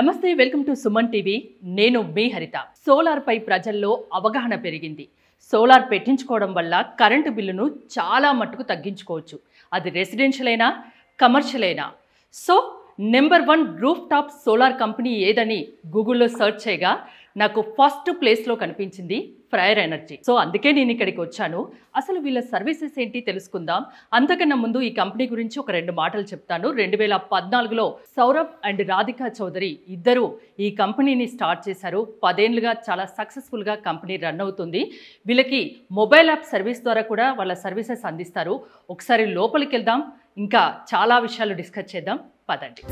నమస్తే welcome to Suman TV నేను మీ హరిత సోలార్ పై ప్రజల్లో అవగాహన పెరిగింది సోలార్ పెట్టించుకోవడం వల్ల కరెంటు బిల్లును చాలా మట్టుకు తగ్గించుకోవచ్చు అది రెసిడెన్షియల్ అయినా కమర్షియల్ అయినా so number one roof top solar company ఏదని గూగుల్లో సెర్చ్ చేయగా నాకు ఫస్ట్ ప్లేస్లో కనిపించింది ఫ్రయర్ ఎనర్జీ సో అందుకే నేను ఇక్కడికి వచ్చాను అసలు వీళ్ళ సర్వీసెస్ ఏంటి తెలుసుకుందాం అంతకన్నా ముందు ఈ కంపెనీ గురించి ఒక రెండు మాటలు చెప్తాను రెండు వేల పద్నాలుగులో సౌరభ్ అండ్ రాధికా చౌదరి ఇద్దరు ఈ కంపెనీని స్టార్ట్ చేశారు పదేళ్లుగా చాలా సక్సెస్ఫుల్గా కంపెనీ రన్ అవుతుంది వీళ్ళకి మొబైల్ యాప్ సర్వీస్ ద్వారా కూడా వాళ్ళ సర్వీసెస్ అందిస్తారు ఒకసారి లోపలికి వెళ్దాం ఇంకా చాలా విషయాలు డిస్కస్ చేద్దాం పదండి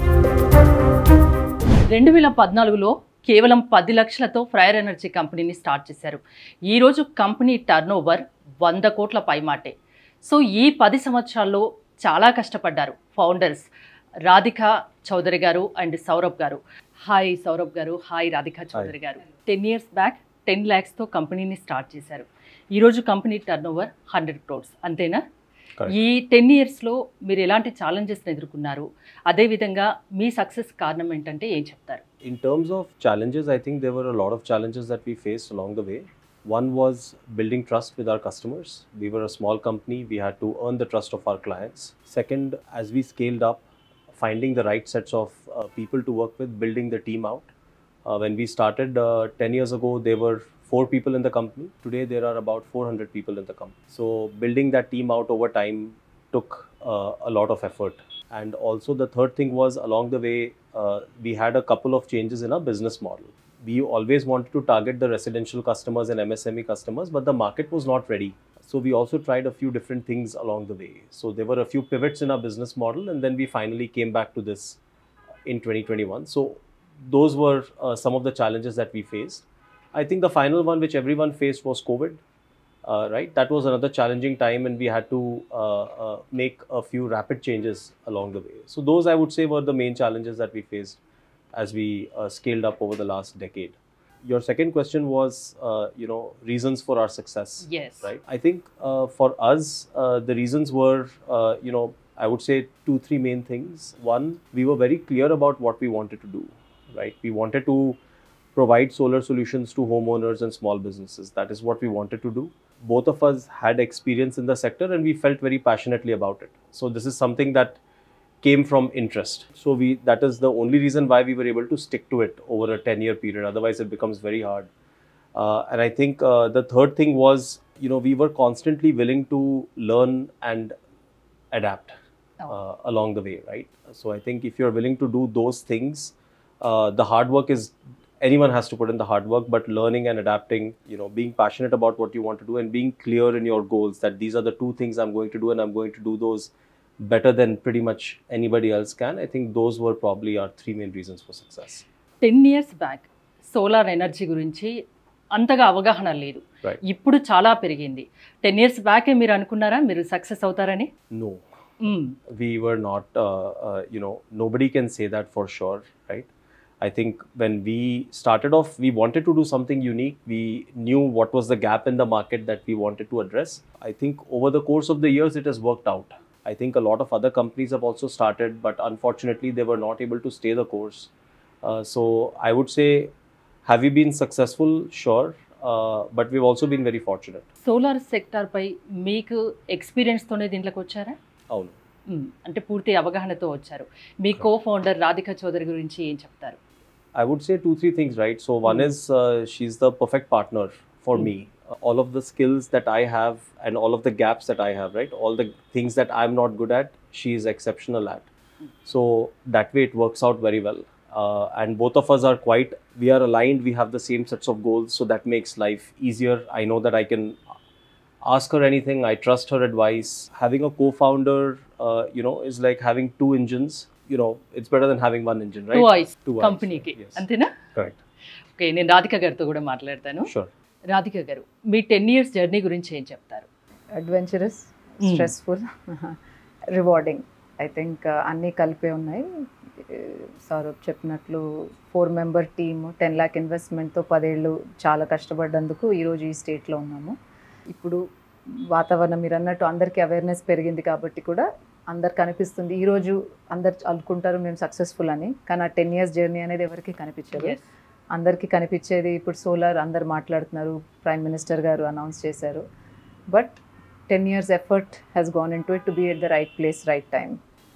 రెండు వేల పద్నాలుగులో కేవలం పది లక్షలతో ఫ్రయర్ ఎనర్జీ కంపెనీని స్టార్ట్ చేశారు ఈరోజు కంపెనీ టర్న్ ఓవర్ వంద కోట్ల పైమాటే సో ఈ పది సంవత్సరాల్లో చాలా కష్టపడ్డారు ఫౌండర్స్ రాధిక చౌదరి గారు అండ్ సౌరభ్ గారు హాయ్ సౌరభ్ గారు hi Radhika Chowdary garu ten years back ten ల్యాక్స్తో కంపెనీని స్టార్ట్ చేశారు ఈరోజు company turnover hundred crores అంతేనా Correct. ఈ టెన్ ఇయర్స్లో మీరు ఎలాంటి ఛాలెంజెస్ని ఎదుర్కొన్నారు అదేవిధంగా మీ సక్సెస్ కారణం ఏంటంటే ఏం చెప్తారు In terms of challenges, I think there were a lot of challenges that we faced along the way. One was building trust with our customers. We were a small company, we had to earn the trust of our clients. Second, as we scaled up, finding the right sets of uh, people to work with, building the team out. Uh, when we started uh, 10 years ago, there were four people in the company. Today, there are about 400 people in the company. So, building that team out over time took uh, a lot of effort. And also, the third thing was along the way, uh, we had a couple of changes in our business model. We always wanted to target the residential customers and MSME customers, but the market was not ready. So, we also tried a few different things along the way. So, there were a few pivots in our business model, and then we finally came back to this in 2021. So, those were uh, some of the challenges that we faced. I think the final one, which everyone faced, was COVID. Uh, right, that was another challenging time, and we had to uh, uh, make a few rapid changes along the way. So those, I would say, were the main challenges that we faced as we uh, scaled up over the last decade. Your second question was, uh, you know, reasons for our success yes right i think uh, for us uh, the reasons were uh, you know i would say two three main things one we were very clear about what we wanted to do right we wanted to provide solar solutions to homeowners and small businesses that is what we wanted to do both of us had experience in the sector and we felt very passionately about it so this is something that came from interest so we that is the only reason why we were able to stick to it over a 10 year period otherwise it becomes very hard uh, and I think uh, the third thing was, you know, we were constantly willing to learn and adapt uh, along the way, right? So I think if you're willing to do those things, uh, the hard work is anyone has to put in the hard work, but learning and adapting, you know, being passionate about what you want to do and being clear in your goals that these are the two things I'm going to do and I'm going to do those better than pretty much anybody else can. I think those were probably our three main reasons for success. Ten years back solar energy గురించి అంతగా అవగాహన లేదు Right. ఇప్పుడు చాలా పెరిగింది ten years బ్యాకే మీరు అనుకున్నారా మీరు సక్సెస్ అవుతారని No, hmm. we were not uh, uh, you know nobody can say that for sure right i think when we started off we wanted to do something unique we knew what was the gap in the market that we wanted to address i think over the course of the years it has worked out i think a lot of other companies have also started but unfortunately they were not able to stay the course uh, so i would say have we been successful sure uh, but we've also been very fortunate solar sector పై మీకు ఎక్స్పీరియన్స్తోనే దీంట్లోకి వచ్చారా అవును మ్మ్. అంటే పూర్తి అవగాహనతో వచ్చారు మీ కో ఫౌండర్ రాధిక చౌదరి గురించి ఏం చెప్తారు I would say two, three things, right? So, one Mm. is uh, she's the perfect partner for Mm. me. Uh, all of the skills that I have and all of the gaps that I have, right? All the things that I'm not good at, she is exceptional at. Mm. So, that way it works out very well. Uh, and both of us are quite, we are aligned, we have the same sets of goals, so that makes life easier. I know that I can ask her anything, I trust her advice. Having a co founder, uh, you know, is like having two engines. You know, it's better than having one engine, right? Two eyes Two eyes, కంపెనీకి yes. అంతేనా Correct. Okay నేను రాధిక గారితో కూడా మాట్లాడతాను Sure. Radhika గారు మీ ten years journey గురించి ఏం చెప్తారు adventurous Mm. Stressful rewarding I think అన్నీ కలిపే ఉన్నాయి సౌరభ్ చెప్పినట్లు four member team ten lakh ఇన్వెస్ట్మెంట్తో పదేళ్ళు చాలా కష్టపడ్డందుకు ఈరోజు ఈ స్టేట్లో ఉన్నాము ఇప్పుడు వాతావరణం మీరు అన్నట్టు అందరికీ అవేర్నెస్ పెరిగింది కాబట్టి కూడా అందరు కనిపిస్తుంది ఈరోజు అందరు అనుకుంటారు మేము సక్సెస్ఫుల్ అని కానీ ఆ టెన్ ఇయర్స్ జర్నీ అనేది ఎవరికి కనిపించదు Yes. అందరికీ కనిపించేది ఇప్పుడు సోలార్ అందరు మాట్లాడుతున్నారు ప్రైమ్ మినిస్టర్ గారు అనౌన్స్ చేశారు but ten years effort has gone into it to be at the right place right time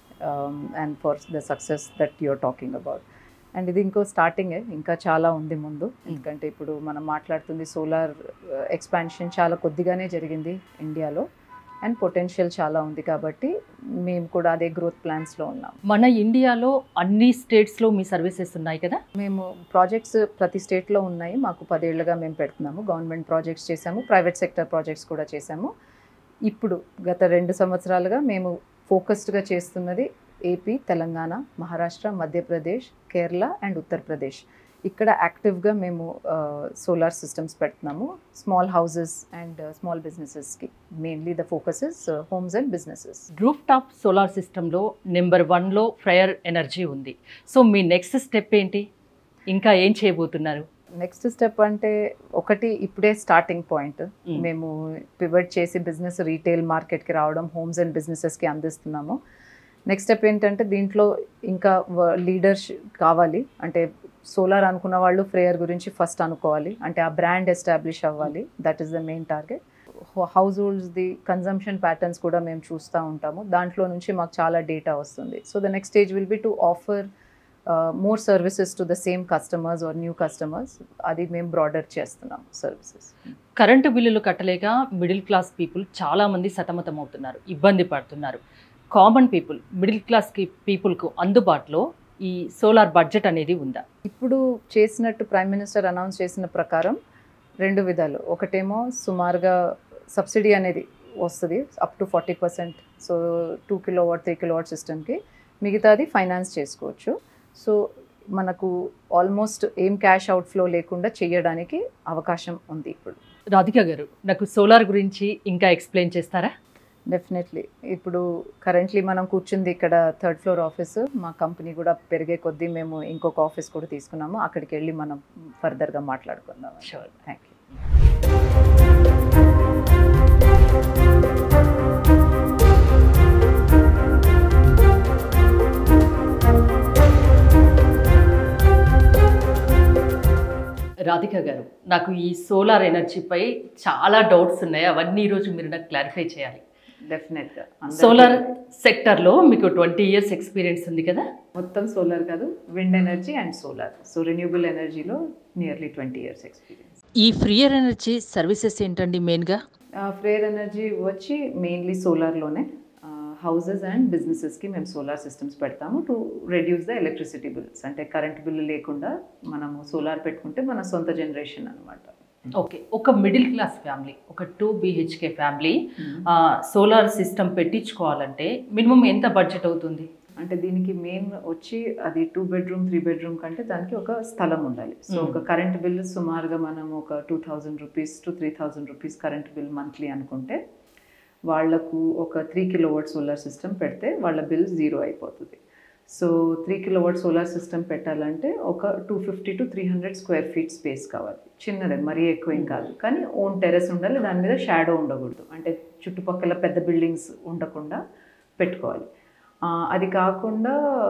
and for the success that you're talking about and ఇది ఇంకో స్టార్టింగే ఇంకా చాలా ఉంది ముందు ఎందుకంటే ఇప్పుడు మనం మాట్లాడుతుంది సోలార్ ఎక్స్పాన్షన్ చాలా కొద్దిగానే జరిగింది ఇండియాలో అండ్ పొటెన్షియల్ చాలా ఉంది కాబట్టి మేము కూడా అదే గ్రోత్ ప్లాన్స్లో ఉన్నాం మన ఇండియాలో అన్ని స్టేట్స్లో మీ సర్వీసెస్ ఉన్నాయి కదా మేము ప్రాజెక్ట్స్ ప్రతి స్టేట్లో ఉన్నాయి మాకు పదేళ్లుగా మేము పెడుతున్నాము గవర్నమెంట్ ప్రాజెక్ట్స్ చేసాము ప్రైవేట్ సెక్టర్ ప్రాజెక్ట్స్ కూడా చేసాము ఇప్పుడు గత రెండు సంవత్సరాలుగా మేము ఫోకస్డ్గా చేస్తున్నది ఏపీ తెలంగాణ మహారాష్ట్ర మధ్యప్రదేశ్ కేరళ అండ్ ఉత్తరప్రదేశ్ ఇక్కడ యాక్టివ్గా మేము సోలార్ సిస్టమ్స్ పెడుతున్నాము స్మాల్ హౌసెస్ అండ్ స్మాల్ బిజినెసెస్కి mainly the focus is homes and businesses roof top solar సిస్టంలో నెంబర్ వన్లో ఫ్రయర్ ఎనర్జీ ఉంది సో మీ నెక్స్ట్ స్టెప్ ఏంటి ఇంకా ఏం చేయబోతున్నారు నెక్స్ట్ స్టెప్ అంటే ఒకటి ఇప్పుడే స్టార్టింగ్ పాయింట్ Mm. మేము పివట్ చేసి బిజినెస్ రీటైల్ మార్కెట్కి రావడం హోమ్స్ అండ్ బిజినెసెస్కి అందిస్తున్నాము నెక్స్ట్ స్టెప్ ఏంటంటే దీంట్లో ఇంకా లీడర్స్ కావాలి అంటే సోలార్ అనుకున్న వాళ్ళు ఫ్రేయర్ గురించి ఫస్ట్ అనుకోవాలి అంటే ఆ బ్రాండ్ ఎస్టాబ్లిష్ అవ్వాలి that is the main target హౌస్ హోల్డ్స్ది కన్జంప్షన్ ప్యాటర్న్స్ కూడా మేము చూస్తూ ఉంటాము దాంట్లో నుంచి మాకు చాలా డేటా వస్తుంది so the next stage will be to offer more services to the same customers or new customers అది మేము బ్రాడర్ చేస్తున్నాం సర్వీసెస్ కరెంటు బిల్లులు కట్టలేక మిడిల్ క్లాస్ పీపుల్ చాలామంది సతమతం అవుతున్నారు ఇబ్బంది పడుతున్నారు కామన్ పీపుల్ మిడిల్ క్లాస్ పీపుల్కు అందుబాటులో ఈ సోలార్ బడ్జెట్ అనేది ఉందా ఇప్పుడు చేసినట్టు ప్రైమ్ మినిస్టర్ అనౌన్స్ చేసిన ప్రకారం రెండు విధాలు ఒకటేమో సుమారుగా సబ్సిడీ అనేది వస్తుంది up to forty percent so two kilowatt three kilowatt సిస్టమ్కి మిగతాది ఫైనాన్స్ చేసుకోవచ్చు సో మనకు ఆల్మోస్ట్ ఏం క్యాష్ అవుట్ఫ్లో లేకుండా చేయడానికి అవకాశం ఉంది ఇప్పుడు రాధిక గారు నాకు సోలార్ గురించి ఇంకా ఎక్స్ప్లెయిన్ చేస్తారా డెఫినెట్లీ ఇప్పుడు కరెంట్లీ మనం కూర్చుంది ఇక్కడ థర్డ్ ఫ్లోర్ ఆఫీస్ మా కంపెనీ కూడా పెరిగే కొద్దీ మేము ఇంకొక ఆఫీస్ కూడా తీసుకున్నాము అక్కడికి వెళ్ళి మనం ఫర్దర్గా మాట్లాడుకుందాం Sure. థ్యాంక్ యూ రాధిక గారు నాకు ఈ సోలార్ ఎనర్జీపై చాలా డౌట్స్ ఉన్నాయి అవన్నీ ఈరోజు మీరు నాకు క్లారిఫై చేయాలి డెఫినెట్గా సోలార్ సెక్టర్లో మీకు ట్వంటీ ఇయర్స్ ఎక్స్పీరియన్స్ ఉంది కదా మొత్తం సోలార్ కాదు wind energy and solar so renewable ఎనర్జీలో నియర్లీ ట్వంటీ ఇయర్స్ ఎక్స్పీరియన్స్ ఈ ఫ్రీయర్ ఎనర్జీ సర్వీసెస్ ఏంటండి మెయిన్గా ఫ్రేర్ ఎనర్జీ వచ్చి మెయిన్లీ సోలార్లోనే హౌసెస్ అండ్ బిజినెసెస్కి మేము సోలార్ సిస్టమ్స్ పెడతాము to reduce the electricity bills అంటే కరెంట్ బిల్లు లేకుండా మనము సోలార్ పెట్టుకుంటే మన సొంత జనరేషన్ అనమాట ఓకే ఒక మిడిల్ క్లాస్ ఫ్యామిలీ ఒక two BHK family solar system పెట్టించుకోవాలంటే మినిమం ఎంత బడ్జెట్ అవుతుంది అంటే దీనికి మెయిన్ వచ్చి అది టూ బెడ్రూమ్ త్రీ బెడ్రూమ్ కంటే దానికి ఒక స్థలం ఉండాలి సో Hmm. ఒక కరెంట్ బిల్ సుమారుగా మనం ఒక two thousand rupees to three thousand rupees current bill monthly అనుకుంటే వాళ్లకు ఒక త్రీ కిలోవాట్ సోలార్ సిస్టమ్ పెడితే వాళ్ళ బిల్ జీరో అయిపోతుంది so three kilowatt solar system పెట్టాలంటే ఒక two fifty to three hundred square feet space కావాలి చిన్నదే మరీ ఎక్కువ ఏం కాదు కానీ ఓన్ టెరెస్ ఉండాలి దాని మీద షాడో ఉండకూడదు అంటే చుట్టుపక్కల పెద్ద బిల్డింగ్స్ ఉండకుండా పెట్టుకోవాలి ఆ, అది కాకుండా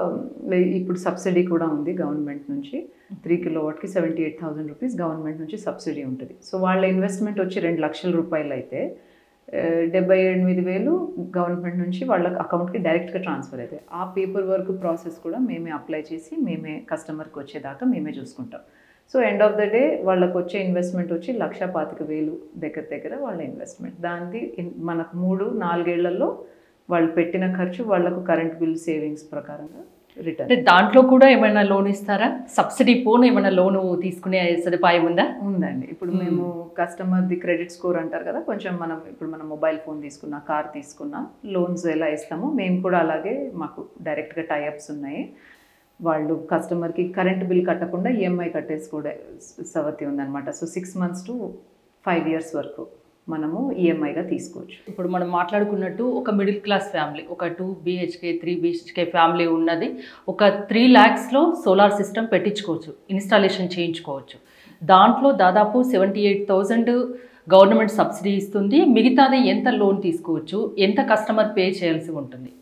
లే- ఇప్పుడు సబ్సిడీ కూడా ఉంది గవర్నమెంట్ నుంచి త్రీ కిలో వాట్కి seventy eight thousand rupees government నుంచి సబ్సిడీ ఉంటుంది సో వాళ్ళ ఇన్వెస్ట్మెంట్ వచ్చి రెండు లక్షల రూపాయలు అయితే ఆ, డెబ్బై ఎనిమిది వేలు గవర్నమెంట్ నుంచి వాళ్ళ అకౌంట్కి డైరెక్ట్గా ట్రాన్స్ఫర్ అవుతాయి ఆ పేపర్ వర్క్ ప్రాసెస్ కూడా మేమే అప్లై చేసి మేమే కస్టమర్కి వచ్చేదాకా మేమే చూసుకుంటాం so end of the day వాళ్ళకి వచ్చే ఇన్వెస్ట్మెంట్ వచ్చి లక్ష పాతిక వేలు దగ్గర దగ్గర వాళ్ళ ఇన్వెస్ట్మెంట్ దాన్ని ఇన్- మనకు మూడు నాలుగేళ్లలో వాళ్ళు పెట్టిన ఖర్చు వాళ్ళకు కరెంట్ బిల్ సేవింగ్స్ ప్రకారంగా అంటే రిటర్న్ దాంట్లో కూడా ఏమైనా లోన్ ఇస్తారా సబ్సిడీ పోను ఏమైనా లోను తీసుకునే సదుపాయం ఉందా ఉందండి ఇప్పుడు Hmm. మేము కస్టమర్ది క్రెడిట్ స్కోర్ అంటారు కదా కొంచెం మనం ఇప్పుడు మనం మొబైల్ ఫోన్ తీసుకున్నా కార్ తీసుకున్నా లోన్స్ ఎలా ఇస్తామో మేము కూడా అలాగే మాకు డైరెక్ట్గా టైఅప్స్ ఉన్నాయి వాళ్ళు కస్టమర్కి కరెంట్ బిల్ కట్టకుండా ఈఎంఐ కట్టేసి కూడా సవతి ఉందన్నమాట so six months to five years వరకు మనము ఈఎంఐగా తీసుకోవచ్చు ఇప్పుడు మనం మాట్లాడుకున్నట్టు ఒక మిడిల్ క్లాస్ ఫ్యామిలీ ఒక two BHK three BHK family ఉన్నది ఒక త్రీ ల్యాక్స్లో సోలార్ సిస్టమ్ పెట్టించుకోవచ్చు ఇన్స్టాలేషన్ చేయించుకోవచ్చు దాంట్లో దాదాపు seventy eight thousand government subsidy ఇస్తుంది మిగతాది ఎంత లోన్ తీసుకోవచ్చు ఎంత కస్టమర్ పే చేయాల్సి ఉంటుంది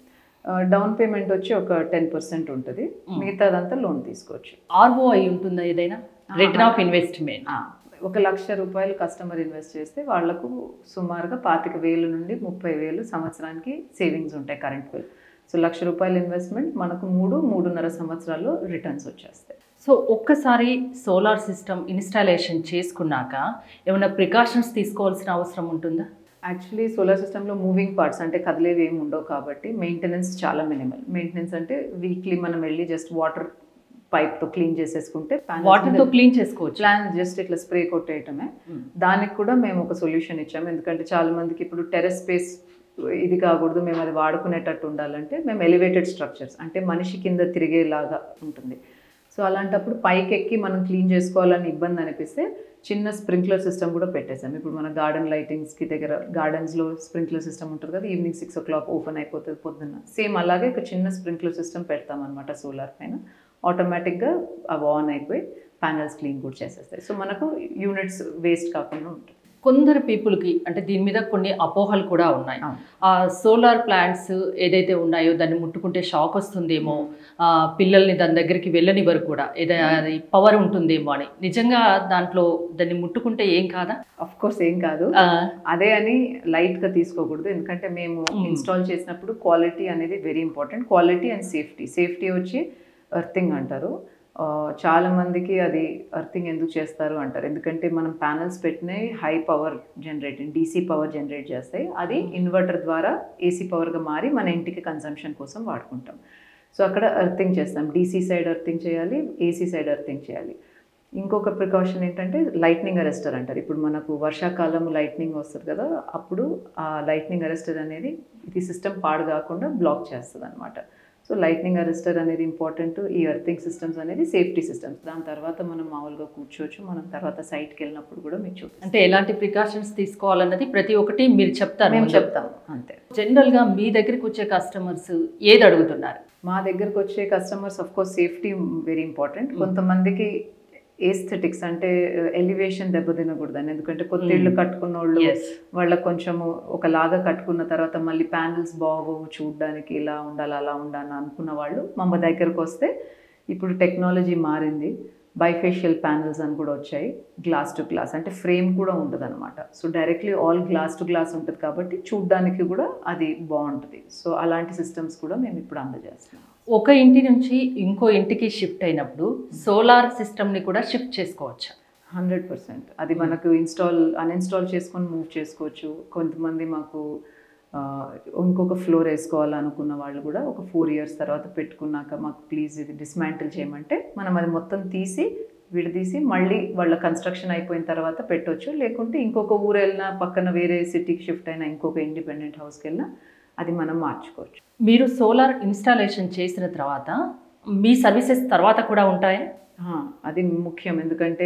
డౌన్ పేమెంట్ వచ్చి ఒక టెన్ పర్సెంట్ ఉంటుంది Mm. మిగతాదంతా లోన్ తీసుకోవచ్చు ఆర్ఓఐ ఉంటుందా ఏదైనా రిటర్న్ ఆఫ్ ఇన్వెస్ట్మెంట్ ఆ, ఒక లక్ష రూపాయలు కస్టమర్ ఇన్వెస్ట్ చేస్తే వాళ్లకు సుమారుగా పాతిక వేలు నుండి ముప్పై వేలు సంవత్సరానికి సేవింగ్స్ ఉంటాయి కరెంట్ బిల్ సో లక్ష రూపాయల ఇన్వెస్ట్మెంట్ మనకు మూడు మూడున్నర సంవత్సరాల్లో రిటర్న్స్ వచ్చేస్తాయి సో ఒక్కసారి సోలార్ సిస్టమ్ ఇన్స్టాలేషన్ చేసుకున్నాక ఏమైనా ప్రికాషన్స్ తీసుకోవాల్సిన అవసరం ఉంటుందా యాక్చువల్లీ సోలార్ సిస్టంలో మూవింగ్ పార్ట్స్ అంటే కదిలేవి ఏమి ఉండవు కాబట్టి మెయింటెనెన్స్ చాలా మినిమల్ మెయింటెనెన్స్ అంటే వీక్లీ మనం వెళ్ళి జస్ట్ వాటర్ పైప్తో క్లీన్ చేసేసుకుంటే వాటర్తో క్లీన్ చేసుకోవచ్చు ప్లాన్ జస్ట్ ఇట్లా స్ప్రే కొట్టేయటమే దానికి కూడా మేము ఒక సొల్యూషన్ ఇచ్చాము ఎందుకంటే చాలా మందికి ఇప్పుడు టెరెస్ స్పేస్ ఇది కాకూడదు మేము అది వాడుకునేటట్టు ఉండాలంటే మేము ఎలివేటెడ్ స్ట్రక్చర్స్ అంటే మనిషి కింద తిరిగేలాగా ఉంటుంది సో అలాంటప్పుడు పైకి ఎక్కి మనం క్లీన్ చేసుకోవాలని ఇబ్బంది అనిపిస్తే చిన్న స్ప్రింక్లర్ సిస్టమ్ కూడా పెట్టేసాం ఇప్పుడు మన గార్డెన్ లైటింగ్స్కి దగ్గర గార్డెన్స్లో స్ప్రింక్లర్ సిస్టమ్ ఉంటుంది కదా evening six o'clock open అయిపోతుంది పొద్దున్న సేమ్ అలాగే ఒక చిన్న స్ప్రింక్లర్ సిస్టమ్ పెడతామన్నమాట సోలార్ పైన ఆటోమేటిక్గా అవి ఆన్ అయిపోయి ప్యానల్స్ క్లీన్ కూడా చేసేస్తాయి సో మనకు యూనిట్స్ వేస్ట్ కాకుండా ఉంటుంది కొందరు పీపుల్కి అంటే దీని మీద కొన్ని అపోహలు కూడా ఉన్నాయి అవును. ఆ సోలార్ ప్లాంట్స్ ఏదైతే ఉన్నాయో దాన్ని ముట్టుకుంటే షాక్ వస్తుందేమో ఆ, పిల్లల్ని దాని దగ్గరికి వెళ్ళనివ్వరు కూడా ఏదైనా అది పవర్ ఉంటుందేమో అని నిజంగా దాంట్లో దాన్ని ముట్టుకుంటే ఏం కాదా అఫ్ కోర్స్ ఏం కాదు ఆ, అదే అని లైట్ గా తీసుకోకూడదు ఎందుకంటే మేము Mm. ఇన్స్టాల్ చేసినప్పుడు క్వాలిటీ అనేది very important quality and safety safety వచ్చి ఎర్తింగ్ అంటారు ఆ, చాలా మందికి అది ఎర్తింగ్ ఎందుకు చేస్తారు అంటారు ఎందుకంటే మనం ప్యానల్స్ పెట్టినవి high power generate DC power generate చేస్తాయి అది ఇన్వర్టర్ ద్వారా ఏసీ పవర్గా మారి మన ఇంటికి కన్సంప్షన్ కోసం వాడుకుంటాం సో అక్కడ ఎర్తింగ్ చేస్తాం డీసీ సైడ్ ఎర్తింగ్ చేయాలి ఏసీ సైడ్ ఎర్తింగ్ చేయాలి ఇంకొక ప్రికాషన్ ఏంటంటే లైట్నింగ్ అరెస్టర్ అంటారు ఇప్పుడు మనకు వర్షాకాలం లైట్నింగ్ వస్తుంది కదా అప్పుడు ఆ లైట్నింగ్ అరెస్టర్ అనేది ఇది సిస్టమ్ పాడు కాకుండా బ్లాక్ చేస్తుంది అనమాట సో లైట్నింగ్ అరెస్టర్ అనేది ఇంపార్టెంట్ ఈ ఎర్తింగ్ సిస్టమ్స్ అనేది సేఫ్టీ సిస్టమ్స్ దాని తర్వాత మనం మామూలుగా కూర్చోవచ్చు మనం తర్వాత సైట్కి వెళ్ళినప్పుడు కూడా మీకు చూపిస్తాం అంటే ఎలాంటి ప్రికాషన్స్ తీసుకోవాలన్నది ప్రతి ఒక్కటి మీరు చెప్తారు మేము ముందు. చెప్తాం అంతే జనరల్గా మీ దగ్గరికి వచ్చే కస్టమర్స్ ఏది అడుగుతున్నారు మా దగ్గరకు వచ్చే customers of course safety very important కొంతమందికి ఏస్థెటిక్స్ అంటే ఎలివేషన్ దెబ్బతినకూడదని ఎందుకంటే కొత్త ఇళ్ళు Mm. కట్టుకున్న వాళ్ళు ఎస్ వాళ్ళకి కొంచెము ఒకలాగా కట్టుకున్న తర్వాత మళ్ళీ ప్యానల్స్ బాగోవు చూడడానికి ఇలా ఉండాలి అలా ఉండాలని అనుకున్న వాళ్ళు మా దగ్గరకు వస్తే ఇప్పుడు టెక్నాలజీ మారింది బైఫేషియల్ ప్యానల్స్ అని కూడా వచ్చాయి గ్లాస్ టు గ్లాస్ అంటే ఫ్రేమ్ కూడా ఉంటుంది అనమాట so directly all glass to glass ఉంటుంది కాబట్టి చూడడానికి కూడా అది బాగుంటుంది సో అలాంటి సిస్టమ్స్ కూడా మేము ఇప్పుడు అందజేస్తున్నాం ఒక ఇంటి నుంచి ఇంకో ఇంటికి షిఫ్ట్ అయినప్పుడు సోలార్ సిస్టమ్ని కూడా షిఫ్ట్ చేసుకోవచ్చు హండ్రెడ్ పర్సెంట్ అది మనకు ఇన్స్టాల్ అన్ఇన్స్టాల్ చేసుకొని మూవ్ చేసుకోవచ్చు కొంతమంది మాకు ఆ, ఇంకొక ఫ్లోర్ వేసుకోవాలనుకున్న వాళ్ళు కూడా ఒక ఫోర్ ఇయర్స్ తర్వాత పెట్టుకున్నాక మాకు ప్లీజ్ ఇది డిస్మాంటిల్ చేయమంటే మనం అది మొత్తం తీసి విడదీసి మళ్ళీ వాళ్ళ కన్స్ట్రక్షన్ అయిపోయిన తర్వాత పెట్టొచ్చు లేకుంటే ఇంకొక ఊరు వెళ్ళినా పక్కన వేరే సిటీకి షిఫ్ట్ అయినా ఇంకొక ఇండిపెండెంట్ హౌస్కి వెళ్ళినా అది మనం మార్చుకోవచ్చు మీరు సోలార్ ఇన్స్టాలేషన్ చేసిన తర్వాత మీ సర్వీసెస్ తర్వాత కూడా ఉంటాయా ఆ, అది ముఖ్యం ఎందుకంటే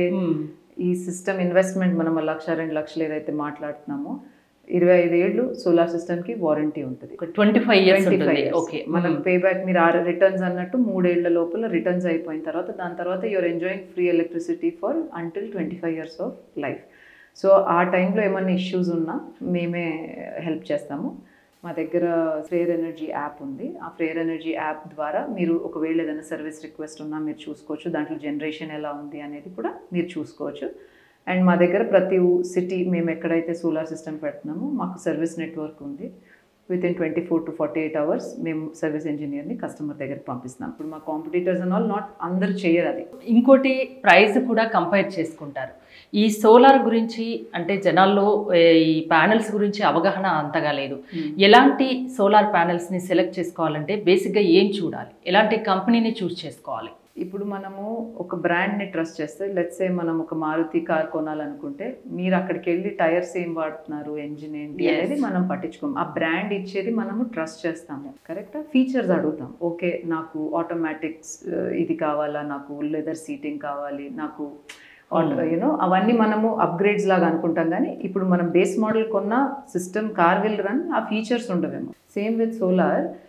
ఈ సిస్టమ్ ఇన్వెస్ట్మెంట్ మనం ఆ లక్ష రెండు లక్షలు ఏదైతే మాట్లాడుతున్నామో ఇరవై ఐదు ఏళ్ళు సోలార్ సిస్టమ్కి వారంటీ ఉంటుంది ట్వంటీ ఫైవ్ ఇయర్స్ 25 ఉంటుంది years. ఓకే మనకు పే బ్యాక్ మీరు ఆ రిటర్న్స్ అన్నట్టు మూడేళ్ల లోపల రిటర్న్స్ అయిపోయిన తర్వాత దాని తర్వాత you're enjoying free electricity for until twenty five years of life so ఆ టైంలో ఏమన్నా ఇష్యూస్ ఉన్నా మేమే హెల్ప్ చేస్తాము మా దగ్గర ఫ్రేయర్ ఎనర్జీ యాప్ ఉంది ఆ ఫ్రేయర్ ఎనర్జీ యాప్ ద్వారా మీరు ఒకవేళ ఏదైనా సర్వీస్ రిక్వెస్ట్ ఉన్నా మీరు చూసుకోవచ్చు దాంట్లో జనరేషన్ ఎలా ఉంది అనేది కూడా మీరు చూసుకోవచ్చు అండ్ మా దగ్గర ప్రతి సిటీ మేము ఎక్కడైతే సోలార్ సిస్టమ్ పెడుతున్నామో మాకు సర్వీస్ నెట్వర్క్ ఉంది within twenty four to forty eight hours మేము సర్వీస్ ఇంజనీర్ని కస్టమర్ దగ్గరికి పంపిస్తున్నాం ఇప్పుడు మా కాంపిటీటర్స్ అండ్ ఆల్ నాట్ అందరు చేయరు అది ఇంకోటి ప్రైస్ కూడా కంపేర్ చేసుకుంటారు ఈ సోలార్ గురించి అంటే జనాల్లో ఏ, ఈ ప్యానెల్స్ గురించి అవగాహన అంతగా లేదు ఎలాంటి సోలార్ ప్యానెల్స్ని సెలెక్ట్ చేసుకోవాలంటే బేసిక్గా ఏం చూడాలి ఎలాంటి కంపెనీని చూస్ చేసుకోవాలి ఇప్పుడు మనము ఒక బ్రాండ్ని ట్రస్ట్ చేస్తే లెట్స్ సే మనం ఒక మారుతి కార్ కొనాలనుకుంటే మీరు అక్కడికి వెళ్ళి టైర్స్ ఏం వాడుతున్నారు ఎంజిన్ ఏంటి Yes. అనేది మనం పట్టించుకోం ఆ బ్రాండ్ ఇచ్చేది మనము ట్రస్ట్ చేస్తాము కరెక్టా ఫీచర్స్ అడుగుతాం ఓకే నాకు ఆటోమేటిక్స్ ఇది కావాలా నాకు లెదర్ సీటింగ్ కావాలి నాకు Hmm. యూనో అవన్నీ మనము అప్గ్రేడ్స్ లాగా అనుకుంటాం కానీ ఇప్పుడు మనం బేస్ మోడల్ కొన్న సిస్టమ్ కార్ విల్ రన్ ఆ ఫీచర్స్ ఉండవేమో సేమ్ విత్ సోలార్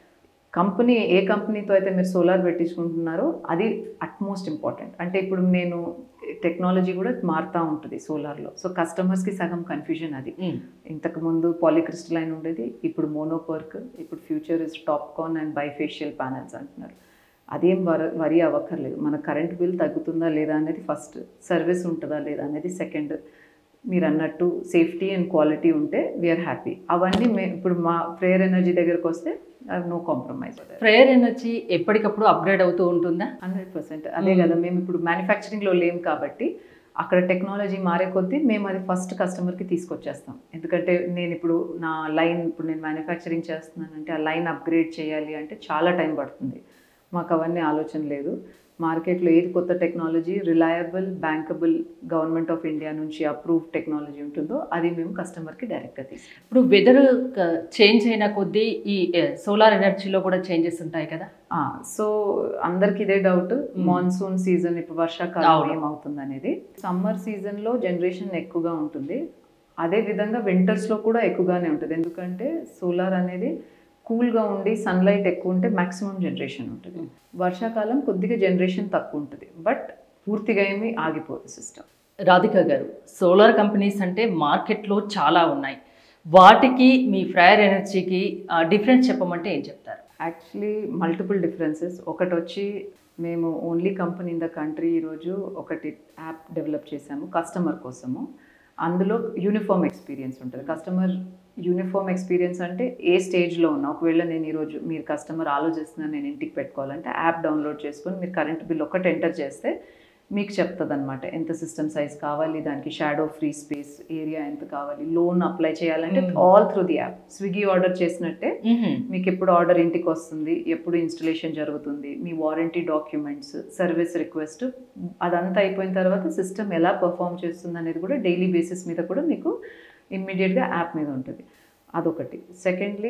కంపెనీ ఏ కంపెనీతో అయితే మీరు సోలార్ పెట్టించుకుంటున్నారో అది అట్మోస్ట్ ఇంపార్టెంట్ అంటే ఇప్పుడు నేను టెక్నాలజీ కూడా మారుతూ ఉంటుంది సోలార్లో సో కస్టమర్స్కి సగం కన్ఫ్యూజన్ అది మ్మ్. ఇంతకు ముందు పాలిక్రిస్టలైన్ ఉండేది ఇప్పుడు మోనోపర్క్ ఇప్పుడు future is TOPCon and bifacial panels అంటున్నారు అదేం వర వరి అవ్వక్కర్లేదు మన కరెంట్ బిల్ తగ్గుతుందా లేదా అనేది ఫస్ట్ సర్వీస్ ఉంటుందా లేదా అనేది సెకండ్ మీరు అన్నట్టు సేఫ్టీ అండ్ క్వాలిటీ ఉంటే వీఆర్ హ్యాపీ అవన్నీ మే ఇప్పుడు మా ప్రేయర్ ఎనర్జీ దగ్గరకు వస్తే నో కాంప్రమైజ్ ప్రేయర్ ఎనర్జీ ఎప్పటికప్పుడు అప్గ్రేడ్ అవుతూ ఉంటుందా హండ్రెడ్ పర్సెంట్ అదే కదా మేము ఇప్పుడు మ్యానుఫ్యాక్చరింగ్లో లేం కాబట్టి అక్కడ టెక్నాలజీ మారే కొద్దీ మేము అది ఫస్ట్ కస్టమర్కి తీసుకొచ్చేస్తాం ఎందుకంటే నేను ఇప్పుడు నా లైన్ ఇప్పుడు నేను మ్యానుఫ్యాక్చరింగ్ చేస్తున్నానంటే ఆ లైన్ అప్గ్రేడ్ చేయాలి అంటే చాలా టైం పడుతుంది మాకు అవన్నీ ఆలోచన లేదు మార్కెట్లో ఏది కొత్త technology reliable bankable government of India నుంచి అప్రూవ్ టెక్నాలజీ ఉంటుందో అది మేము కస్టమర్కి డైరెక్ట్గా తీసుకుంటాం ఇప్పుడు వెదర్ చేంజ్ అయిన కొద్దీ ఈ సోలార్ ఎనర్జీలో కూడా చేంజెస్ ఉంటాయి కదా సో అందరికి ఇదే డౌట్ మాన్సూన్ సీజన్ ఇప్పుడు వర్షాకాలం అవును. ఏమవుతుంది అనేది సమ్మర్ సీజన్లో జనరేషన్ ఎక్కువగా ఉంటుంది అదే విధంగా వింటర్స్లో కూడా ఎక్కువగానే ఉంటుంది ఎందుకంటే సోలార్ అనేది కూల్గా ఉండి సన్లైట్ ఎక్కువ ఉంటే మ్యాక్సిమం జనరేషన్ ఉంటుంది వర్షాకాలం కొద్దిగా జనరేషన్ తక్కువ ఉంటుంది బట్ పూర్తిగా ఏమీ ఆగిపోదు సిస్టమ్ రాధిక గారు సోలార్ కంపెనీస్ అంటే మార్కెట్లో చాలా ఉన్నాయి వాటికి మీ ఫ్రయర్ ఎనర్జీకి డిఫరెన్స్ చెప్పమంటే ఏం చెప్తారు యాక్చువల్లీ మల్టిపుల్ డిఫరెన్సెస్ ఒకటి వచ్చి మేము only company in the country ఈరోజు ఒకటి యాప్ డెవలప్ చేసాము కస్టమర్ కోసము అందులో యూనిఫామ్ ఎక్స్పీరియన్స్ ఉంటుంది కస్టమర్ యూనిఫామ్ ఎక్స్పీరియన్స్ అంటే ఏ స్టేజ్లో ఉన్నా ఒకవేళ నేను ఈరోజు మీరు కస్టమర్ ఆలోచిస్తున్నాను నేను ఇంటికి పెట్టుకోవాలంటే యాప్ డౌన్లోడ్ చేసుకొని మీరు కరెంట్ బిల్ ఒకటి ఎంటర్ చేస్తే మీకు చెప్తుంది అనమాట ఎంత సిస్టమ్ సైజ్ కావాలి దానికి షాడో ఫ్రీ స్పేస్ ఏరియా ఎంత కావాలి లోన్ అప్లై చేయాలంటే Mm. All through the app Swiggy order చేసినట్టే మీకు ఎప్పుడు ఆర్డర్ ఇంటికి వస్తుంది ఎప్పుడు ఇన్స్టలేషన్ జరుగుతుంది మీ వారంటీ డాక్యుమెంట్స్ సర్వీస్ రిక్వెస్ట్ అదంతా అయిపోయిన తర్వాత సిస్టమ్ ఎలా పర్ఫామ్ చేస్తుంది అనేది కూడా డైలీ బేసిస్ మీద కూడా మీకు ఇమ్మీడియట్గా యాప్ మీద ఉంటుంది అదొకటి సెకండ్లీ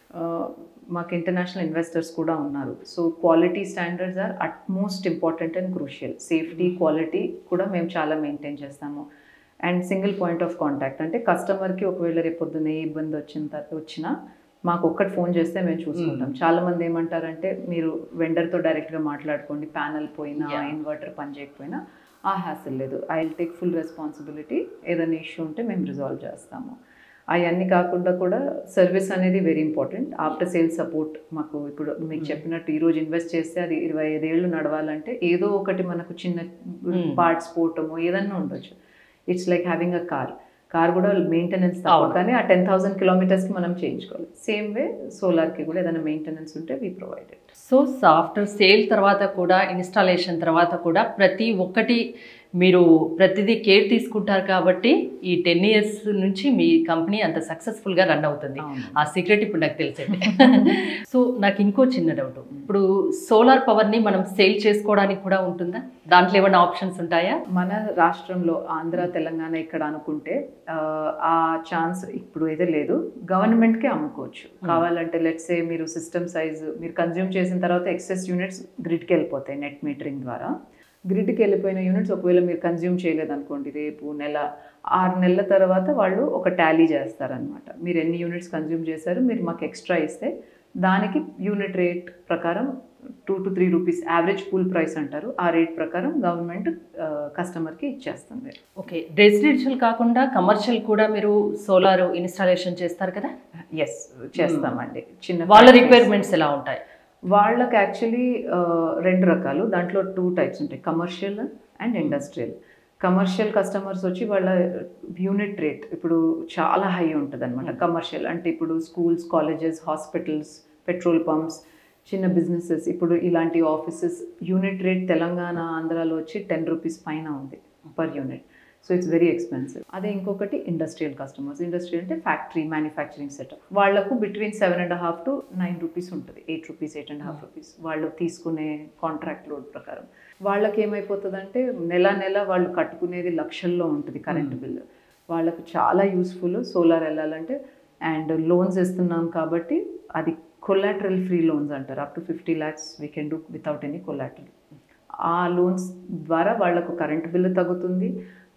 మాకు ఇంటర్నేషనల్ ఇన్వెస్టర్స్ కూడా ఉన్నారు so quality standards are utmost important and crucial safety quality కూడా మేము చాలా మెయింటైన్ చేస్తాము and single point of contact అంటే కస్టమర్కి ఒకవేళ రేపు పొద్దున్న ఏ ఇబ్బంది వచ్చిన తర్వాత వచ్చినా మాకు ఒక్కటి ఫోన్ చేస్తే మేము చూసుకుంటాం చాలా మంది ఏమంటారంటే మీరు వెండర్తో డైరెక్ట్గా మాట్లాడుకోండి ప్యానల్ పోయినా Yeah. ఇన్వర్టర్ పని చేయకపోయినా ఆ హ్యాసిల్ లేదు I will take full responsibility ఏదైనా ఇష్యూ ఉంటే మేము రిజాల్వ్ చేస్తాము అవన్నీ కాకుండా కూడా సర్వీస్ అనేది very important after sale support మాకు ఇప్పుడు మీకు చెప్పినట్టు ఈరోజు ఇన్వెస్ట్ చేస్తే అది ఇరవై ఐదేళ్ళు నడవాలంటే ఏదో ఒకటి మనకు చిన్న Hmm. పార్ట్స్ పోవటము ఏదన్నా ఉండొచ్చు it's like having a car car కూడా మెయింటెనెన్స్ తక్కువ అవును. కానీ ఆ టెన్ థౌసండ్ కిలోమీటర్స్కి మనం చేయించుకోవాలి సేమ్ వే సోలార్కి కూడా ఏదైనా మెయింటెనెన్స్ ఉంటే we provided so after sale తర్వాత కూడా ఇన్స్టాలేషన్ తర్వాత కూడా ప్రతి ఒక్కటి మీరు ప్రతిదీ కేర్ తీసుకుంటారు కాబట్టి ఈ టెన్ ఇయర్స్ నుంచి మీ కంపెనీ అంత సక్సెస్ఫుల్గా రన్ అవుతుంది ఆ సీక్రెట్ ఇప్పుడు నాకు తెలిసింది సో నాకు ఇంకో చిన్న డౌట్ ఇప్పుడు సోలార్ పవర్ని మనం సేల్ చేసుకోవడానికి కూడా ఉంటుందా దాంట్లో ఏమైనా ఆప్షన్స్ ఉంటాయా మన రాష్ట్రంలో ఆంధ్ర తెలంగాణ ఇక్కడ అనుకుంటే ఆ, ఆ ఛాన్స్ ఇప్పుడు అయితే లేదు గవర్నమెంట్కే అమ్ముకోవచ్చు కావాలంటే లెట్సే మీరు సిస్టమ్ సైజ్ మీరు కన్జ్యూమ్ చేసిన తర్వాత ఎక్సెస్ యూనిట్స్ గ్రిడ్కి వెళ్ళిపోతాయి నెట్ మీటరింగ్ ద్వారా గ్రిడ్కి వెళ్ళిపోయిన యూనిట్స్ ఒకవేళ మీరు కన్జ్యూమ్ చేయలేదు అనుకోండి రేపు నెల ఆరు నెలల తర్వాత వాళ్ళు ఒక టాలీ చేస్తారనమాట మీరు ఎన్ని యూనిట్స్ కన్జ్యూమ్ చేశారు మీరు మాకు ఎక్స్ట్రా ఇస్తే దానికి యూనిట్ రేట్ ప్రకారం two to three rupees average pool price అంటారు ఆ రేట్ ప్రకారం గవర్నమెంట్ కస్టమర్కి ఇచ్చేస్తుంది ఓకే రెసిడెన్షియల్ కాకుండా కమర్షియల్ కూడా మీరు సోలార్ ఇన్స్టాలేషన్ చేస్తారు కదా ఎస్ చేస్తామండి చిన్న వాళ్ళ factories. రిక్వైర్మెంట్స్ ఎలా ఉంటాయి వాళ్ళకి యాక్చువల్లీ రెండు రకాలు దాంట్లో టూ టైప్స్ ఉంటాయి commercial and industrial commercial customers వచ్చి వాళ్ళ యూనిట్ రేట్ ఇప్పుడు చాలా హై ఉంటుంది అనమాట కమర్షియల్ అంటే ఇప్పుడు schools colleges hospitals petrol pumps చిన్న బిజినెసెస్ ఇప్పుడు ఇలాంటి ఆఫీసెస్ యూనిట్ రేట్ తెలంగాణ ఆంధ్రాలో వచ్చి టెన్ రూపీస్ పైన ఉంది per unit so it's very expensive అదే ఇంకొకటి ఇండస్ట్రియల్ కస్టమర్స్ ఇండస్ట్రీ అంటే ఫ్యాక్టరీ మ్యానుఫ్యాక్చరింగ్ సెటప్ వాళ్ళకు between seven and half to nine rupees ఉంటుంది eight rupees eight and half rupees వాళ్ళు తీసుకునే కాంట్రాక్ట్ లోడ్ ప్రకారం వాళ్ళకి ఏమైపోతుందంటే నెల నెల వాళ్ళు కట్టుకునేది లక్షల్లో ఉంటుంది కరెంట్ బిల్ వాళ్ళకు చాలా యూస్ఫుల్ సోలార్ వెళ్ళాలంటే అండ్ లోన్స్ ఇస్తున్నాం కాబట్టి అది కొలాటరల్ ఫ్రీ లోన్స్ అంటారు up to fifty lakhs we can do without any collateral ఆ లోన్స్ ద్వారా వాళ్ళకు కరెంట్ బిల్లు తగ్గుతుంది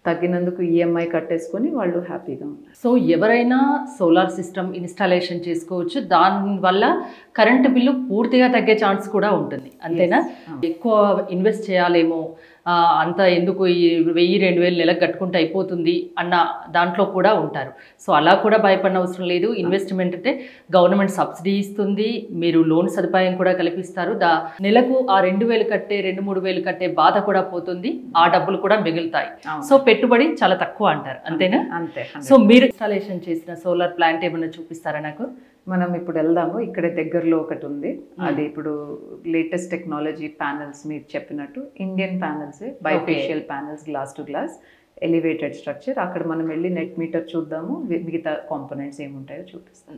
తగ్గినందుకు ఈఎంఐ కట్టేసుకొని వాళ్ళు హ్యాపీగా ఉన్నారు సో ఎవరైనా సోలార్ సిస్టమ్ ఇన్స్టాలేషన్ చేసుకోవచ్చు దానివల్ల కరెంటు బిల్లు పూర్తిగా తగ్గే ఛాన్స్ కూడా ఉంటుంది అంతేనా అవును. ఎక్కువ ఇన్వెస్ట్ చేయాలేమో ఆ, అంత ఎందుకు ఈ వెయ్యి రెండు వేలు నెలకు కట్టుకుంటే అయిపోతుంది అన్న దాంట్లో కూడా ఉంటారు సో అలా కూడా భయపడిన అవసరం లేదు ఇన్వెస్ట్మెంట్ అంటే గవర్నమెంట్ సబ్సిడీ ఇస్తుంది మీరు లోన్ సదుపాయం కూడా కల్పిస్తారు దా నెలకు ఆ రెండు వేలు కట్టే రెండు మూడు వేలు కట్టే బాధ కూడా పోతుంది ఆ డబ్బులు కూడా మిగులుతాయి అవును. సో పెట్టుబడి చాలా తక్కువ అంటారు అంతేనా అంతే సో మీరు ఇన్స్టాలేషన్ చేసిన సోలార్ ప్లాంట్ ఏమైనా చూపిస్తారా నాకు మనం ఇప్పుడు వెళ్దాము ఇక్కడ దగ్గరలో ఒకటి ఉంది అది ఇప్పుడు లేటెస్ట్ టెక్నాలజీ ప్యానల్స్ మీరు చెప్పినట్టు Indian panels bifacial panels glass to glass elevated structure అక్కడ మనం వెళ్ళి నెట్ మీటర్ చూద్దాము వి- మిగతా కాంపోనెంట్స్ ఏముంటాయో చూపిస్తాను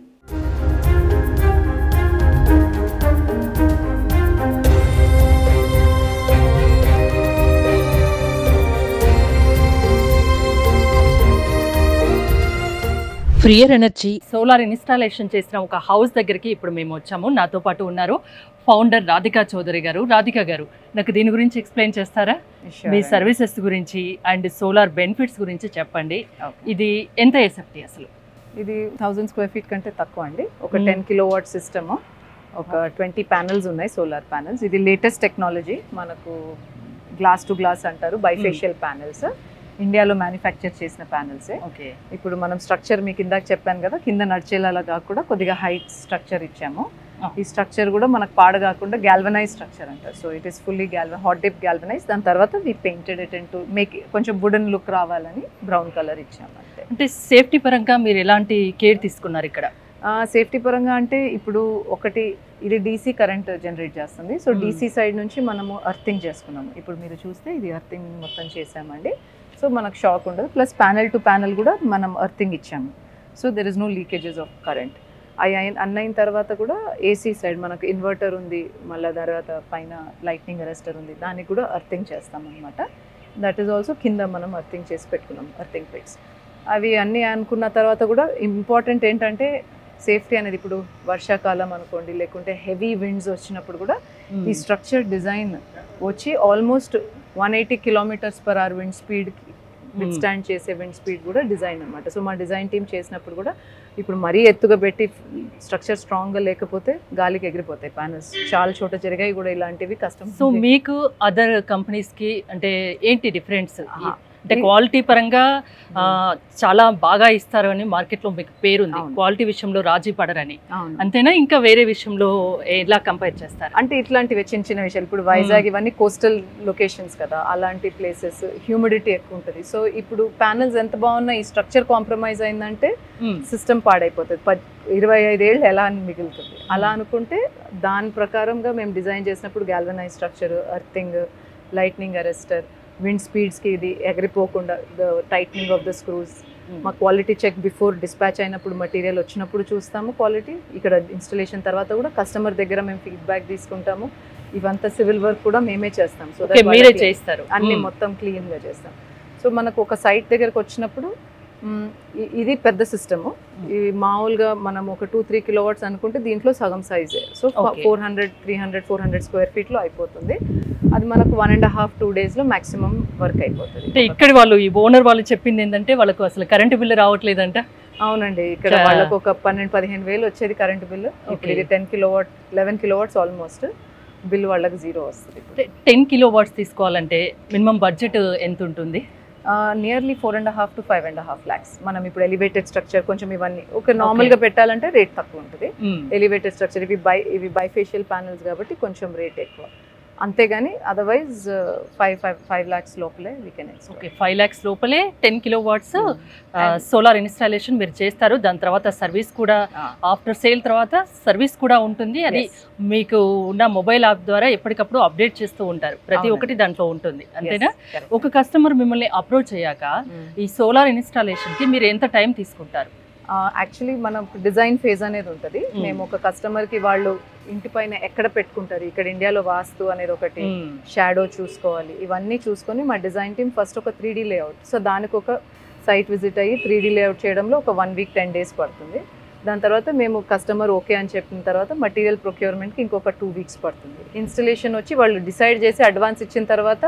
ఫ్రీయర్ ఎనర్జీ సోలార్ ఇన్స్టాలేషన్ చేసిన ఒక హౌస్ దగ్గరికి ఇప్పుడు మేము వచ్చాము నాతో పాటు ఉన్నారు ఫౌండర్ రాధికా చౌదరి గారు రాధికా గారు నాకు దీని గురించి ఎక్స్ప్లెయిన్ చేస్తారా మీ సర్వీసెస్ గురించి అండ్ సోలార్ బెనిఫిట్స్ గురించి చెప్పండి ఇది ఎంత ఎసెప్టీ అసలు ఇది థౌజండ్ స్క్వేర్ ఫీట్ కంటే తక్కువ అండి ఒక Hmm. Ten kilo watt system ఒక ట్వంటీ ప్యానల్స్ ఉన్నాయి సోలార్ ప్యానల్స్ ఇది లేటెస్ట్ టెక్నాలజీ మనకు గ్లాస్ టు గ్లాస్ అంటారు బైఫేషియల్ ప్యానల్స్ ఇండియాలో మ్యానుఫ్యాక్చర్ చేసిన ప్యానల్సే ఓకే ఇప్పుడు మనం స్ట్రక్చర్ మీకు ఇందాక చెప్పాను కదా కింద నడిచేలాగా కాకుండా కొద్దిగా హైట్ స్ట్రక్చర్ ఇచ్చాము Ah. ఈ స్ట్రక్చర్ కూడా మనకు పాడు కాకుండా గ్యాల్వనైజ్ స్ట్రక్చర్ అంటారు so it is fully galvan hot dip galvanize దాని తర్వాత we painted it to make కొంచెం వుడెన్ లుక్ రావాలని బ్రౌన్ కలర్ ఇచ్చాము అంతే అంటే సేఫ్టీ పరంగా మీరు ఎలాంటి కేర్ తీసుకున్నారు ఇక్కడ సేఫ్టీ పరంగా అంటే ఇప్పుడు ఒకటి ఇది డీసీ కరెంట్ జనరేట్ చేస్తుంది సో Hmm. డీసీ సైడ్ నుంచి మనము అర్థింగ్ చేసుకున్నాము ఇప్పుడు మీరు చూస్తే ఇది అర్థింగ్ మొత్తం చేసామండి సో మనకు షాక్ ఉండదు ప్లస్ ప్యానల్ టు ప్యానల్ కూడా మనం అర్థింగ్ ఇచ్చాము so there is no leakages of current అవి అయిన అన్నైన తర్వాత కూడా ఏసీ సైడ్ మనకు ఇన్వర్టర్ ఉంది మళ్ళీ తర్వాత పైన లైట్నింగ్ అరెస్టర్ ఉంది దానికి కూడా అర్థింగ్ చేస్తాం అనమాట దట్ ఈస్ ఆల్సో కింద మనం అర్థింగ్ చేసి పెట్టుకున్నాం అర్థింగ్ పిట్స్ అవి అన్నీ అనుకున్న తర్వాత కూడా ఇంపార్టెంట్ ఏంటంటే సేఫ్టీ అనేది ఇప్పుడు వర్షాకాలం అనుకోండి లేకుంటే హెవీ విండ్స్ వచ్చినప్పుడు కూడా ఈ స్ట్రక్చర్ డిజైన్ వచ్చి almost one eighty kilometres per hour wind స్పీడ్కి విత్ స్టాండ్ చేసే విండ్ స్పీడ్ కూడా డిజైన్ అనమాట సో మా డిజైన్ టీమ్ చేసినప్పుడు కూడా ఇప్పుడు మరీ ఎత్తుగా పెట్టి స్ట్రక్చర్ స్ట్రాంగ్గా లేకపోతే గాలికి ఎగిరిపోతాయి ప్యానల్స్ చాలా చోట జరిగాయి కూడా ఇలాంటివి కష్టం సో మీకు అదర్ కంపెనీస్ కి అంటే ఏంటి డిఫరెన్స్ ఆహా. అంటే క్వాలిటీ పరంగా ఆ, చాలా బాగా ఇస్తారు అని మార్కెట్ లో మీకు పేరుంది అవును. క్వాలిటీ విషయంలో రాజీ పడరని అవును అంతేనా ఇంకా వేరే విషయంలో ఎలా కంపేర్ చేస్తారు అంటే ఇట్లాంటివి చిన్న చిన్న విషయాలు ఇప్పుడు వైజాగ్ ఇవన్నీ కోస్టల్ లొకేషన్స్ కదా అలాంటి ప్లేసెస్ హ్యూమిడిటీ ఎక్కువ ఉంటుంది సో ఇప్పుడు ప్యానల్స్ ఎంత బాగున్నా ఈ స్ట్రక్చర్ కాంప్రమైజ్ అయిందంటే మ్మ్. సిస్టమ్ పాడైపోతుంది పద్ ఇరవై ఐదేళ్ళు ఎలా అని మిగులుతుంది అలా అనుకుంటే దాని ప్రకారంగా మేము డిజైన్ చేసినప్పుడు galvanize structure earthing lightning arrester wind స్పీడ్స్కి ఇది ఎగిరిపోకుండా the tightening of the screws మా క్వాలిటీ చెక్ బిఫోర్ డిస్పాచ్ అయినప్పుడు మటీరియల్ వచ్చినప్పుడు చూస్తాము క్వాలిటీ ఇక్కడ ఇన్స్టలేషన్ తర్వాత కూడా కస్టమర్ దగ్గర మేము ఫీడ్బ్యాక్ తీసుకుంటాము ఇవంతా సివిల్ వర్క్ కూడా మేమే చేస్తాం సో ఓకే మీరే చేస్తారు అన్ని మ్మ్. మొత్తం క్లీన్ గా చేస్తాం సో మనకు ఒక సైట్ దగ్గరకు వచ్చినప్పుడు మ్, ఇ- ఇది పెద్ద సిస్టమ్ ఇది మామూలుగా మనం ఒక టూ త్రీ కిలోవాట్స్ అనుకుంటే దీంట్లో సగం సైజే so Okay. Four hundred three hundred four hundred square feet లో అయిపోతుంది అది మనకు one and half two days లో మాక్సిమం వర్క్ అంటే అయిపోతుంది ఇక్కడ వాళ్ళు ఈ ఓనర్ వాళ్ళు చెప్పింది ఏంటంటే వాళ్ళకు అసలు కరెంటు బిల్లు రావట్లేదంట అవునండి ఇక్కడ చా- వాళ్ళకు ఒక పన్నెండు పదిహేను వేలు వచ్చేది కరెంట్ బిల్లు ఇప్పుడు Okay. ఇది ten kilowatt eleven kilowatts almost bill వాళ్ళకి జీరో వస్తుంది ఇప్పుడు టెన్ కిలో వాట్స్ తీసుకోవాలంటే మినిమం బడ్జెట్ ఎంత ఉంటుంది nearly four and half to five and half lakhs మనం ఇప్పుడు ఎలివేటెడ్ స్ట్రక్చర్ కొంచెం ఇవన్నీ ఒక నార్మల్ గా పెట్టాలంటే రేట్ తక్కువ ఉంటుంది మ్మ్. ఎలివేటెడ్ స్ట్రక్చర్ ఇవి బై ఇవి బైఫేషియల్ ప్యానల్స్ కాబట్టి కొంచెం రేట్ ఎక్కువ అంతేగాని otherwise five five five lakhs లోపలే we can okay five lakhs లోపలే ten kilo watts And- solar installation మీరు చేస్తారు దాని తర్వాత సర్వీస్ కూడా ఆఫ్టర్ సేల్ తర్వాత సర్వీస్ కూడా ఉంటుంది అది మీకు ఉన్న మొబైల్ యాప్ ద్వారా ఎప్పటికప్పుడు అప్డేట్ చేస్తూ ఉంటారు ప్రతి అవునండి. ఒక్కటి దాంట్లో ఉంటుంది అంతేనా ఒక కస్టమర్ మిమ్మల్ని అప్రోచ్ అయ్యాక ఈ సోలార్ ఇన్స్టాలేషన్ కి మీరు ఎంత టైం తీసుకుంటారు యాక్చువల్లీ మనం డిజైన్ ఫేజ్ అనేది ఉంటుంది Hmm. మేము ఒక కస్టమర్ కి వాళ్ళు ఇంటి పైన ఎక్కడ పెట్టుకుంటారు ఇక్కడ ఇండియాలో వాస్తు అనేది ఒకటి మ్మ్. షాడో చూసుకోవాలి ఇవన్నీ చూసుకొని మా డిజైన్ టీమ్ ఫస్ట్ ఒక త్రీ డీ లేఅవుట్ సో దానికి ఒక సైట్ విజిట్ అయ్యి త్రీ డీ లేఅవుట్ చేయడంలో ఒక వన్ వీక్ టెన్ డేస్ పడుతుంది దాని తర్వాత మేము కస్టమర్ ఓకే అని చెప్పిన తర్వాత మటీరియల్ ప్రొక్యూర్మెంట్కి ఇంకొక టూ వీక్స్ పడుతుంది ఇన్స్టలేషన్ వచ్చి వాళ్ళు డిసైడ్ చేసి అడ్వాన్స్ ఇచ్చిన తర్వాత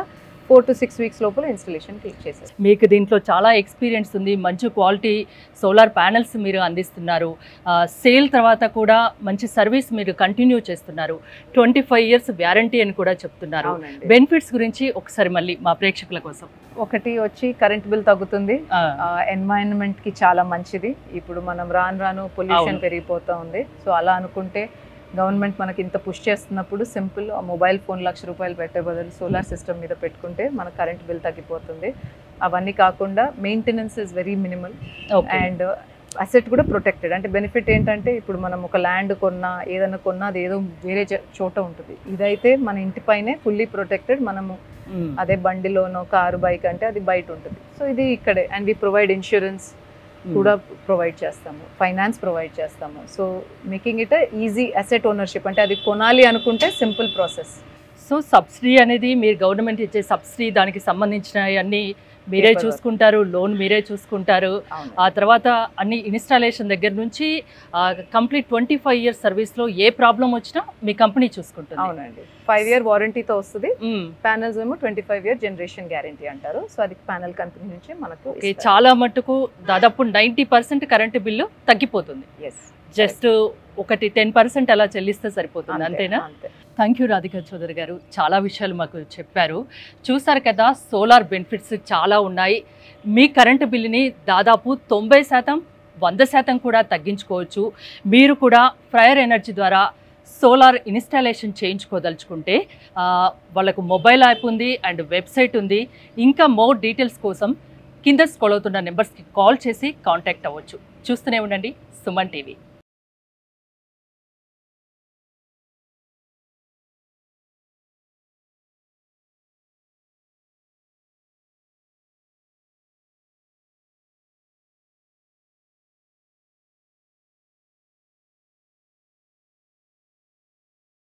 ఫోర్ టు సిక్స్ వీక్స్ లోపల ఇన్స్టలేషన్ క్లిక్ చేసేస్తాం మీకు దీంట్లో చాలా ఎక్స్పీరియన్స్ ఉంది మంచి క్వాలిటీ సోలార్ ప్యానెల్స్ మీరు అందిస్తున్నారు సేల్ తర్వాత కూడా మంచి సర్వీస్ మీరు కంటిన్యూ చేస్తున్నారు ట్వంటీ ఫైవ్ ఇయర్స్ వ్యారంటీ అని కూడా చెప్తున్నారు అవునండి బెనిఫిట్స్ గురించి ఒకసారి మళ్ళీ మా ప్రేక్షకుల కోసం ఒకటి వచ్చి కరెంట్ బిల్ తగ్గుతుంది ఆ, ఎన్వైరన్మెంట్ కి చాలా మంచిది ఇప్పుడు మనం రాను రాను పొల్యూషన్ అవును. పెరిగిపోతూ ఉంది సో అలా అనుకుంటే గవర్నమెంట్ మనకి ఇంత పుష్ చేస్తున్నప్పుడు సింపుల్ ఆ మొబైల్ ఫోన్ లక్ష రూపాయలు పెట్టే బదులు సోలార్ సిస్టమ్ మీద పెట్టుకుంటే మన కరెంట్ బిల్ తగ్గిపోతుంది అవన్నీ కాకుండా maintenance is very minimal okay and asset కూడా ప్రొటెక్టెడ్ అంటే బెనిఫిట్ ఏంటంటే ఇప్పుడు మనం ఒక ల్యాండ్ కొన్నా ఏదైనా కొన్నా అది ఏదో వేరే చే- చోట ఉంటుంది ఇదైతే మన ఇంటిపైనే ఫుల్లీ ప్రొటెక్టెడ్ మనము మ్మ్. అదే బండిలోనో కారు బైక్ అంటే అది బయట ఉంటుంది సో ఇది ఇక్కడే అండ్ వి ప్రొవైడ్ ఇన్సూరెన్స్ కూడా ప్రొవైడ్ చేస్తాము ఫైనాన్స్ ప్రొవైడ్ చేస్తాము so making it easy asset ownership అంటే అది కొనాలి అనుకుంటే సింపుల్ ప్రాసెస్ సో సబ్సిడీ అనేది మీరు గవర్నమెంట్ ఇచ్చే సబ్సిడీ దానికి సంబంధించిన అన్ని మీరే Paperwork. చూసుకుంటారు లోన్ మీరే చూసుకుంటారు అవును ఆ తర్వాత అన్ని ఇన్స్టాలేషన్ దగ్గర నుంచి కంప్లీట్ ట్వంటీ ఫైవ్ ఇయర్స్ సర్వీస్లో ఏ ప్రాబ్లం వచ్చినా మీ కంపెనీ చూసుకుంటుంది అవునండి ఫైవ్ ఇయర్ వారంటీతో వస్తుంది మ్మ్. ప్యానల్స్ ఏమో twenty five year generation guarantee అంటారు సో అది ప్యానల్ కంపెనీ నుంచి మనకు ఓకే చాలా మట్టుకు దాదాపు నైంటీ పర్సెంట్ కరెంటు బిల్లు తగ్గిపోతుంది ఎస్ జస్ట్ ఒకటి టెన్ పర్సెంట్ అలా చెల్లిస్తే సరిపోతుంది అంతేనా అంతే థ్యాంక్ యూ రాధికా చౌదరి గారు చాలా విషయాలు మాకు చెప్పారు చూసారు కదా సోలార్ బెనిఫిట్స్ చాలా ఉన్నాయి మీ కరెంటు బిల్లుని దాదాపు తొంభై శాతం వంద శాతం కూడా తగ్గించుకోవచ్చు మీరు కూడా ఫ్రయర్ ఎనర్జీ ద్వారా సోలార్ ఇన్స్టాలేషన్ చేయించుకోదలుచుకుంటే ఆ, వాళ్ళకు మొబైల్ యాప్ ఉంది అండ్ వెబ్సైట్ ఉంది ఇంకా మోర్ డీటెయిల్స్ కోసం కింద స్క్రోల్ అవుతున్న నెంబర్స్కి కాల్ చేసి కాంటాక్ట్ అవ్వచ్చు చూస్తూనే ఉండండి సుమన్ టీవీ